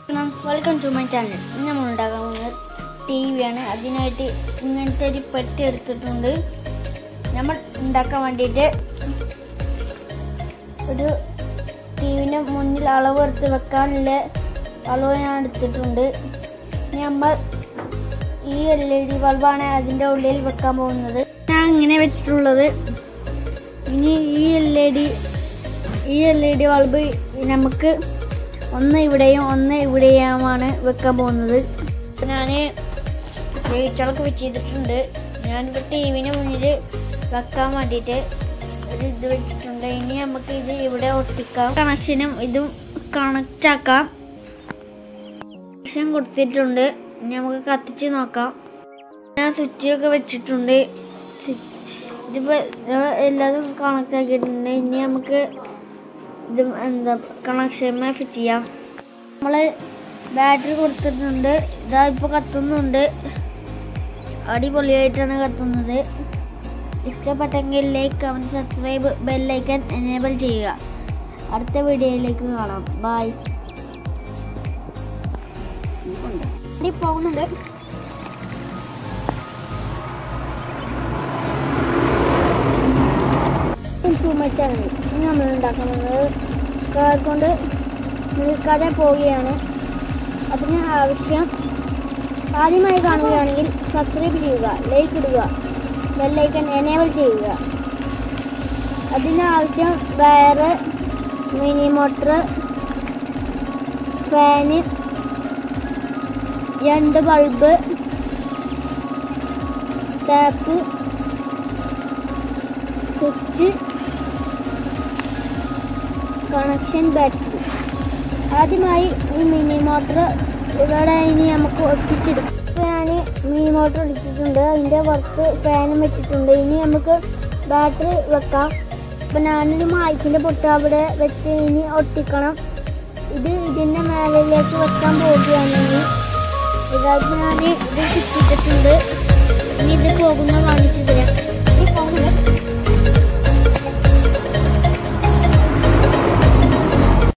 welcome to my channel ഇന്ന് നമ്മൾ ഉണ്ടാക്കാൻ പോകുന്നത് ടി വിയാണ് അതിനായിട്ട് ഇങ്ങനത്തെ ഒരു പെട്ടി എടുത്തിട്ടുണ്ട് നമ്മൾ ഉണ്ടാക്കാൻ വേണ്ടിയിട്ട് ഒരു ടി വിൻ്റെ മുന്നിൽ അളവ് എടുത്ത് വെക്കാനുള്ള അളവ് ഞാൻ എടുത്തിട്ടുണ്ട് ഇനി നമ്മൾ ഈ എൽ ഇ ഡി ബൾബാണ് അതിൻ്റെ ഉള്ളിൽ വെക്കാൻ പോകുന്നത് ഞാൻ ഇങ്ങനെ വെച്ചിട്ടുള്ളത് ഇനി ഈ L E D L L E ഡി ബൾബ് നമുക്ക് ഒന്ന് ഇവിടെയും ഒന്ന് ഇവിടെയുമാണ് വെക്കാൻ പോകുന്നത് ഞാൻ ലൈറ്റുകളൊക്കെ വെച്ച് ചെയ്തിട്ടുണ്ട് ഞാനിപ്പോൾ ടി വിന് മുന്നിൽ വെക്കാൻ വേണ്ടിയിട്ട് ഒരു ഇത് വെച്ചിട്ടുണ്ട് ഇനി നമുക്ക് ഇത് ഇവിടെ ഒട്ടിക്കാം കണക്ഷനും ഇതും കണക്റ്റ് ആക്കാം കണക്ഷൻ കൊടുത്തിട്ടുണ്ട് ഇനി നമുക്ക് കത്തിച്ച് നോക്കാം ഞാൻ സ്വിച്ചൊക്കെ വെച്ചിട്ടുണ്ട് സ്വിച്ച് ഇതിപ്പോൾ എല്ലാതും കണക്റ്റ് ആക്കിയിട്ടുണ്ട് ഇനി നമുക്ക് ഇത് എന്താ കണക്ഷൻ ഫിറ്റ് ചെയ്യാം നമ്മൾ ബാറ്ററി കൊടുത്തിട്ടുണ്ട് ഇതാ ഇപ്പോൾ കത്തുന്നുണ്ട് അടിപൊളിയായിട്ടാണ് കത്തുന്നത് ഇഷ്ടപ്പെട്ടെങ്കിൽ like comment subscribe bell icon enable ചെയ്യുക അടുത്ത വീഡിയോയിലേക്ക് കാണാം ബായ് പോകുന്നുണ്ട് ചുമച്ചാണ് നമ്മൾ ഉണ്ടാക്കുന്നത് കാർ കൊണ്ട് നിൽക്കാതെ പോവുകയാണ് അതിന് ആവശ്യം ആദ്യമായി കാണുകയാണെങ്കിൽ സബ്സ്ക്രൈബ് ചെയ്യുക ലൈക്ക് ഇടുക ബെല്ലൈക്കൻ എനേബിൾ ചെയ്യുക അതിന് ആവശ്യം വയറ് മിനി മോട്ടർ ഫാന് രണ്ട് bulb tap switch connection battery ആദ്യമായി ഈ മിനി മോട്ടർ ഇവിടെ ഇനി നമുക്ക് ഒട്ടിച്ചെടുക്കും ഞാൻ മിനി മോട്ടർ ഒട്ടിച്ചിട്ടുണ്ട് അതിൻ്റെ പുറത്ത് ഫാനും വെച്ചിട്ടുണ്ട് ഇനി നമുക്ക് ബാറ്ററി വെക്കാം അപ്പം ഞാനൊരു മായ്ക്കിൻ്റെ പൊട്ട് അവിടെ വെച്ച് ഇനി ഒട്ടിക്കണം ഇത് ഇതിൻ്റെ മേലിലേക്ക് വെക്കാൻ പോവുകയാണ് ഇനി ഇതായിട്ട് ഞാൻ ഇത് ചുറ്റിച്ചിട്ടുണ്ട് ഇനി ഇത് പോകുന്ന കാണിച്ചത്